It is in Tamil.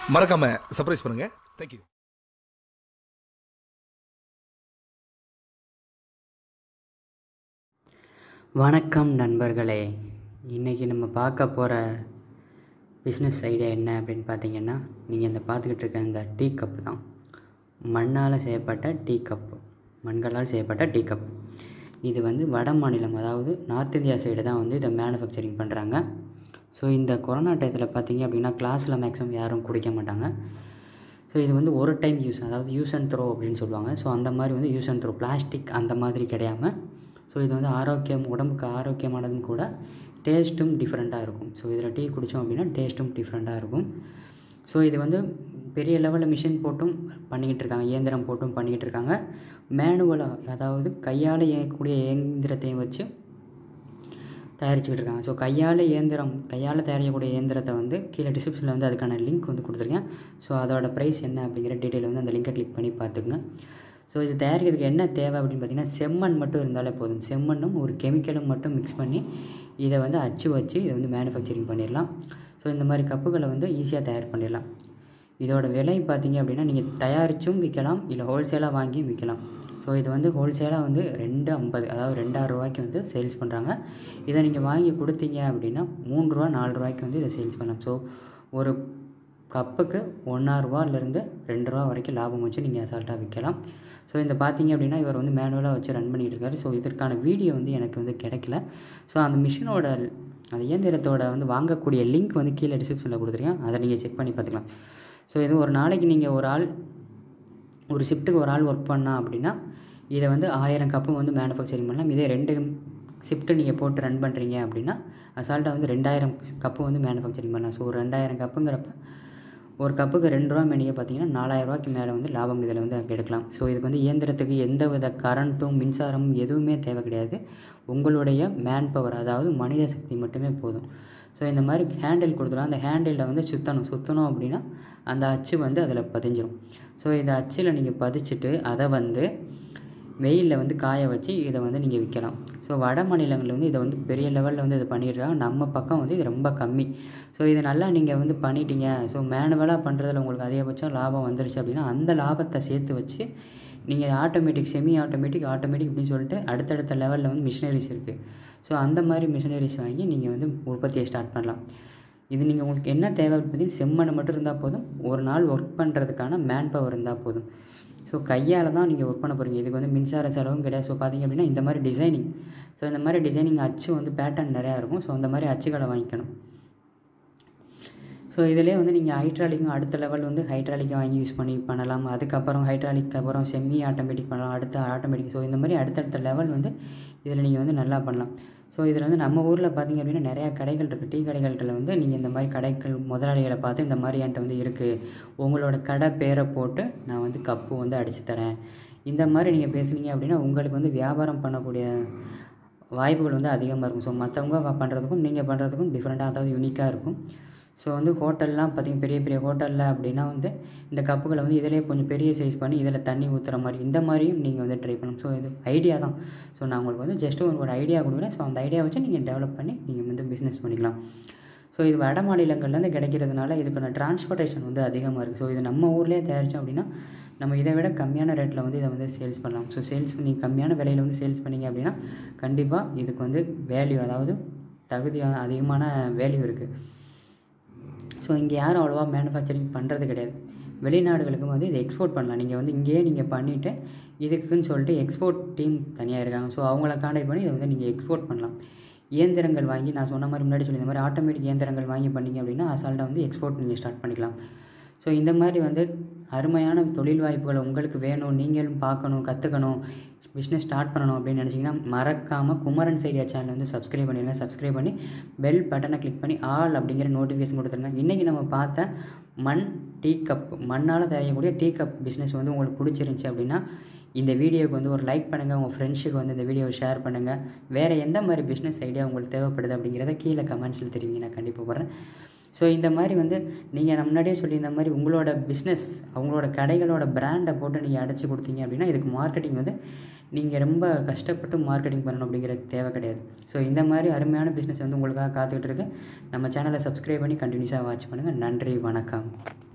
மறக்காம சர்ப்ரைஸ் பண்ணுங்க தேங்க்யூ வணக்கம் நண்பர்களே இன்றைக்கி நம்ம பார்க்க போகிற பிஸ்னஸ் ஐடியா என்ன அப்படின்னு பார்த்தீங்கன்னா நீங்கள் இந்த பார்த்துக்கிட்டு இருக்க இந்த டீ கப்பு தான் மண்ணால் செய்யப்பட்ட டீ கப்பு மண்களால் செய்யப்பட்ட டீ கப் இது வந்து வட மாநிலம் அதாவது நார்த் இந்தியா சைடு தான் வந்து இதை மேனுஃபேக்சரிங் பண்ணுறாங்க ஸோ இந்த கொரோனா டயத்தில் பார்த்தீங்க அப்படின்னா கிளாஸில் மேக்ஸிமம் யாரும் குடிக்க மாட்டாங்க ஸோ இது வந்து ஒரு டைம் யூஸ் அதாவது யூஸ் அண்ட் த்ரோ அப்படின்னு சொல்லுவாங்க ஸோ அந்த மாதிரி வந்து யூஸ் அண்ட் த்ரோ பிளாஸ்டிக் அந்த மாதிரி கிடையாமல் ஸோ இது வந்து ஆரோக்கியம் உடம்புக்கு ஆரோக்கியமானதும் கூட டேஸ்ட்டும் டிஃப்ரெண்ட்டாக இருக்கும் ஸோ இதில் டீ குடித்தோம் அப்படின்னா டேஸ்ட்டும் டிஃப்ரெண்ட்டாக இருக்கும் ஸோ இது வந்து பெரிய லெவலில் மிஷின் போட்டும் பண்ணிக்கிட்டு இருக்காங்க இயந்திரம் போட்டும் பண்ணிக்கிட்டு இருக்காங்க மேனுவலாக அதாவது கையால் இயங்கக்கூடிய இயந்திரத்தையும் வச்சு தயாரிச்சுக்கிட்டு இருக்காங்க ஸோ கையால் இயந்திரம் கையால் தயாரிக்கக்கூடிய இயந்திரத்தை வந்து கீழே டிஸ்கிரிப்ஷனில் வந்து அதுக்கான லிங்க் வந்து கொடுத்துருக்கேன் ஸோ அதோட ப்ரைஸ் என்ன அப்படிங்கிற டீட்டெயில் வந்து அந்த லிங்கை கிளிக் பண்ணி பார்த்துக்குங்க ஸோ இது தயாரிக்கிறதுக்கு என்ன தேவை அப்படின்னு பார்த்தீங்கன்னா செம்மண் மட்டும் இருந்தாலே போதும் செம்மண்ணும் ஒரு கெமிக்கலும் மட்டும் மிக்ஸ் பண்ணி இதை வந்து அச்சு வச்சு இதை வந்து மேனுஃபேக்சரிங் பண்ணிடலாம் ஸோ இந்த மாதிரி கப்புகளை வந்து ஈஸியாக தயார் பண்ணிடலாம் இதோட விலை பார்த்தீங்க அப்படின்னா நீங்கள் தயாரித்தும் விற்கலாம் இல்லை ஹோல்சேலாக வாங்கியும் விற்கலாம் ஸோ இது வந்து ஹோல்சேலாக வந்து ரெண்டு ஐம்பது அதாவது ரெண்டாயிரம் ரூபாய்க்கு வந்து சேல்ஸ் பண்ணுறாங்க இதை நீங்கள் வாங்கி கொடுத்தீங்க அப்படின்னா மூணு ரூபா நாலு ரூபாய்க்கு வந்து இதை சேல்ஸ் பண்ணலாம் ஸோ ஒரு கப்புக்கு ஒன்றாயிரரூவாலேருந்து ரெண்டு ரூபா வரைக்கும் லாபம் வச்சு நீங்கள் அசால்ட்டாக விற்கலாம் ஸோ இந்த பார்த்தீங்க அப்படின்னா இவர் வந்து மேனுவலாக வச்சு ரன் பண்ணிகிட்டு இருக்காரு ஸோ இதற்கான வீடியோ வந்து எனக்கு வந்து கிடைக்கல ஸோ அந்த மிஷினோட அந்த இயந்திரத்தோட வந்து வாங்கக்கூடிய லிங்க் வந்து கீழே டிஸ்கிரிப்ஷனில் கொடுத்துருக்கேன் அதை நீங்கள் செக் பண்ணி பார்த்துக்கலாம் ஸோ இது ஒரு நாளைக்கு நீங்கள் ஒரு ஆள் ஒரு ஷிஃப்ட்டுக்கு ஒரு ஆள் ஒர்க் பண்ணா அப்படின்னா இதை வந்து ஆயிரம் கப்பு வந்து மேனுஃபேக்சரிங் பண்ணலாம் இதே ரெண்டு ஷிஃப்ட்டு நீங்கள் போட்டு ரன் பண்ணுறீங்க அப்படின்னா அசால்ட்டாக வந்து ரெண்டாயிரம் கப்பு வந்து மேனுஃபேக்சரிங் பண்ணலாம் ஸோ ஒரு ரெண்டாயிரம் கப்புங்கிறப்ப ஒரு கப்புக்கு ரெண்டு ரூபா மேனிக்கு பார்த்தீங்கன்னா நாலாயிரம் ரூபாய்க்கு மேலே வந்து லாபம் இதில் வந்து எடுக்கலாம் ஸோ இதுக்கு வந்து இயந்திரத்துக்கு எந்த வித கரண்ட்டும் மின்சாரமும் எதுவுமே தேவை கிடையாது உங்களுடைய மேன் பவர் அதாவது மனித சக்தி மட்டுமே போதும் ஸோ இந்த மாதிரி ஹேண்டில் கொடுத்துலாம் அந்த ஹேண்டிலில் வந்து சுற்றணும் சுற்றணும் அப்படின்னா அந்த அச்சு வந்து அதில் பதிஞ்சிரும் ஸோ இந்த அச்சில் நீங்கள் பதிச்சுட்டு அதை வந்து வெயிலில் வந்து காய வச்சு இதை வந்து நீங்கள் விற்கலாம் ஸோ வட மாநிலங்களில் வந்து இதை வந்து பெரிய லெவலில் வந்து இதை பண்ணிட்டு இருக்காங்க நம்ம பக்கம் வந்து இது ரொம்ப கம்மி ஸோ இது நல்லா நீங்கள் வந்து பண்ணிட்டீங்க ஸோ மேனுவலாக பண்ணுறதுல உங்களுக்கு அதிகபட்சம் லாபம் வந்துருச்சு அப்படின்னா அந்த லாபத்தை சேர்த்து வச்சு நீங்கள் ஆட்டோமேட்டிக் செமி ஆட்டோமேட்டிக் ஆட்டோமேட்டிக் அப்படின்னு சொல்லிட்டு அடுத்தடுத்த லெவலில் வந்து மிஷினரிஸ் இருக்குது ஸோ அந்த மாதிரி மிஷினரிஸ் வாங்கி நீங்கள் வந்து உற்பத்தியை ஸ்டார்ட் பண்ணலாம் இது நீங்கள் உங்களுக்கு என்ன தேவை அப்படின்னு பார்த்தீங்கன்னா செம்மண் மட்டும் இருந்தால் போதும் ஒரு நாள் ஒர்க் பண்ணுறதுக்கான மேன் பவர் இருந்தால் போதும் ஸோ கையால் தான் நீங்கள் ஒர்க் பண்ண போகிறீங்க இதுக்கு வந்து மின்சார செலவும் கிடையாது ஸோ பார்த்தீங்க அப்படின்னா இந்த மாதிரி டிசைனிங் ஸோ இந்த மாதிரி டிசைனிங் அச்சு வந்து பேட்டர்ன் நிறையா இருக்கும் ஸோ அந்த மாதிரி அச்சுகளை வாங்கிக்கணும் ஸோ இதிலே வந்து நீங்கள் ஹைட்ராலிக்கும் அடுத்த லெவல் வந்து ஹைட்ராலிக்கை வாங்கி யூஸ் பண்ணி பண்ணலாம் அதுக்கப்புறம் ஹைட்ராலிக் அப்புறம் செமி ஆட்டோமேட்டிக் பண்ணலாம் அடுத்த ஆட்டோமேட்டிக் ஸோ இந்த மாதிரி அடுத்தடுத்த லெவல் வந்து இதில் நீங்கள் வந்து நல்லா பண்ணலாம் ஸோ இதில் வந்து நம்ம ஊரில் பார்த்தீங்க அப்படின்னா நிறையா கடைகள் இருக்குது டீ கடைகளில் வந்து நீங்கள் இந்த மாதிரி கடைகள் முதலாளிகளை பார்த்து இந்த மாதிரி என்கிட்ட வந்து இருக்குது உங்களோட கடை பேரை போட்டு நான் வந்து கப்பு வந்து அடித்து தரேன் இந்த மாதிரி நீங்கள் பேசுனீங்க அப்படின்னா உங்களுக்கு வந்து வியாபாரம் பண்ணக்கூடிய வாய்ப்புகள் வந்து அதிகமாக இருக்கும் ஸோ மற்றவங்க பண்ணுறதுக்கும் நீங்கள் பண்ணுறதுக்கும் டிஃப்ரெண்ட்டாக அதாவது யூனிக்காக இருக்கும் ஸோ வந்து ஹோட்டல்லாம் பார்த்திங்க பெரிய பெரிய ஹோட்டலில் அப்படின்னா வந்து இந்த கப்புகளை வந்து இதிலே கொஞ்சம் பெரிய சைஸ் பண்ணி இதில் தண்ணி ஊற்றுற மாதிரி இந்த மாதிரியும் நீங்கள் வந்து ட்ரை பண்ணலாம் ஸோ இது ஐடியா தான் ஸோ நான் உங்களுக்கு வந்து ஜஸ்ட் ஒரு ஒரு ஐடியா கொடுக்குறேன் ஸோ அந்த ஐடியா வச்சு நீங்கள் டெவலப் பண்ணி நீங்கள் வந்து பிஸ்னஸ் பண்ணிக்கலாம் ஸோ இது வட மாநிலங்கள்லேருந்து கிடைக்கிறதுனால இதுக்கான டிரான்ஸ்போர்ட்டேஷன் வந்து அதிகமாக இருக்குது ஸோ இது நம்ம ஊர்லேயே தயாரித்தோம் அப்படின்னா நம்ம இதை விட கம்மியான ரேட்டில் வந்து இதை வந்து சேல்ஸ் பண்ணலாம் ஸோ சேல்ஸ் பண்ணி கம்மியான விலையில் வந்து சேல்ஸ் பண்ணிங்க அப்படின்னா கண்டிப்பாக இதுக்கு வந்து வேல்யூ அதாவது தகுதியான அதிகமான வேல்யூ இருக்குது ஸோ இங்கே யாரும் அவ்வளோவா மேனுஃபேக்சரிங் பண்ணுறது கிடையாது வெளிநாடுகளுக்கும் வந்து இதை எக்ஸ்போர்ட் பண்ணலாம் நீங்கள் வந்து இங்கேயே நீங்கள் பண்ணிவிட்டு இதுக்குன்னு சொல்லிட்டு எக்ஸ்போர்ட் டீம் தனியாக இருக்காங்க ஸோ அவங்கள காண்டாக்ட் பண்ணி இதை வந்து நீங்கள் எக்ஸ்போர்ட் பண்ணலாம் இயந்திரங்கள் வாங்கி நான் சொன்ன மாதிரி முன்னாடி சொல்லி இந்த மாதிரி ஆட்டோமேட்டிக் இயந்திரங்கள் வாங்கி பண்ணீங்க அப்படின்னா அசால்ட்டாக வந்து எக்ஸ்போர்ட் நீங்கள் ஸ்டார்ட் பண்ணிக்கலாம் ஸோ இந்த மாதிரி வந்து அருமையான தொழில் வாய்ப்புகள் உங்களுக்கு வேணும் நீங்களும் பார்க்கணும் கற்றுக்கணும் பிஸ்னஸ் ஸ்டார்ட் பண்ணணும் அப்படின்னு நினச்சிங்கன்னா மறக்காமல் குமரன் சைடியா சேனல் வந்து சப்ஸ்கிரைப் பண்ணிடுங்க சப்ஸ்கிரைப் பண்ணி பெல் பட்டனை கிளிக் பண்ணி ஆல் அப்படிங்கிற நோட்டிஃபிகேஷன் கொடுத்துருங்க இன்றைக்கி நம்ம பார்த்த மண் டீ கப் மண்ணால் தயாரிக்கக்கூடிய டீ கப் பிஸ்னஸ் வந்து உங்களுக்கு பிடிச்சிருந்துச்சி அப்படின்னா இந்த வீடியோவுக்கு வந்து ஒரு லைக் பண்ணுங்கள் உங்கள் ஃப்ரெண்ட்ஸுக்கு வந்து இந்த வீடியோவை ஷேர் பண்ணுங்கள் வேறு எந்த மாதிரி பிஸ்னஸ் ஐடியா உங்களுக்கு தேவைப்படுது அப்படிங்கிறத கீழே கமெண்ட்ஸில் தெரிவிங்க நான் கண்டிப்பாக போடுறேன் ஸோ இந்த மாதிரி வந்து நீங்கள் நான் முன்னாடியே சொல்லியிருந்த மாதிரி உங்களோட பிஸ்னஸ் அவங்களோட கடைகளோட பிராண்டை போட்டு நீங்கள் அடைச்சி கொடுத்தீங்க அப்படின்னா இதுக்கு மார்க்கெட்டிங் வந்து நீங்கள் ரொம்ப கஷ்டப்பட்டு மார்க்கெட்டிங் பண்ணணும் அப்படிங்கிறது தேவை கிடையாது ஸோ இந்த மாதிரி அருமையான பிஸ்னஸ் வந்து உங்களுக்காக காத்துக்கிட்டு இருக்கு நம்ம சேனலை சப்ஸ்கிரைப் பண்ணி கண்டினியூஸாக வாட்ச் பண்ணுங்கள் நன்றி வணக்கம்